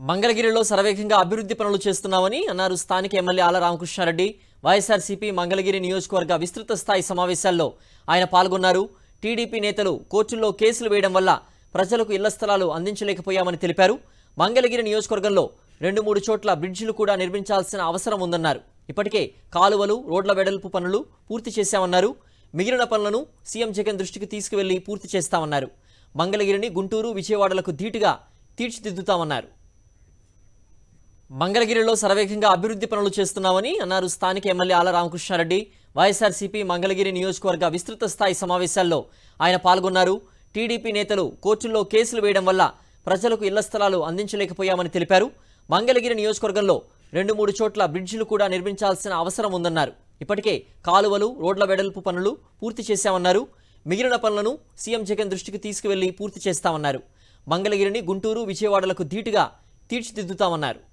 మంగళగిరిలో శరవేగంగా అభివృద్ధి పనులు చేస్తున్నామని అన్నారు స్థానిక ఎమ్మెల్యే ఆల రామకృష్ణారెడ్డి వైఎస్ఆర్సీపీ మంగళగిరి నియోజకవర్గ విస్తృత స్థాయి సమావేశాల్లో ఆయన పాల్గొన్నారు టీడీపీ నేతలు కోర్టుల్లో కేసులు వేయడం వల్ల ప్రజలకు ఇళ్ల స్థలాలు అందించలేకపోయామని తెలిపారు మంగళగిరి నియోజకవర్గంలో రెండు మూడు చోట్ల బ్రిడ్జిలు కూడా నిర్మించాల్సిన అవసరం ఉందన్నారు ఇప్పటికే కాలువలు రోడ్ల వెడల్పు పనులు పూర్తి చేశామన్నారు మిగిలిన పనులను సీఎం జగన్ దృష్టికి తీసుకువెళ్లి పూర్తి చేస్తామన్నారు మంగళగిరిని గుంటూరు విజయవాడలకు ధీటుగా తీర్చిదిద్దుతామన్నారు మంగళగిరిలో శరవేగంగా అభివృద్ధి పనులు చేస్తున్నామని అన్నారు స్థానిక ఎమ్మెల్యే ఆల రామకృష్ణారెడ్డి వైఎస్ఆర్సీపీ మంగళగిరి నియోజకవర్గ విస్తృత స్థాయి సమావేశాల్లో ఆయన పాల్గొన్నారు టీడీపీ నేతలు కోర్టుల్లో కేసులు వేయడం వల్ల ప్రజలకు ఇళ్ల స్థలాలు అందించలేకపోయామని తెలిపారు మంగళగిరి నియోజకవర్గంలో రెండు మూడు చోట్ల బ్రిడ్జిలు కూడా నిర్మించాల్సిన అవసరం ఉందన్నారు ఇప్పటికే కాలువలు రోడ్ల వెడల్పు పనులు పూర్తి చేశామన్నారు మిగిలిన పనులను సీఎం జగన్ దృష్టికి తీసుకువెళ్లి పూర్తి చేస్తామన్నారు మంగళగిరిని గుంటూరు విజయవాడలకు ధీటుగా తీర్చిదిద్దుతామన్నారు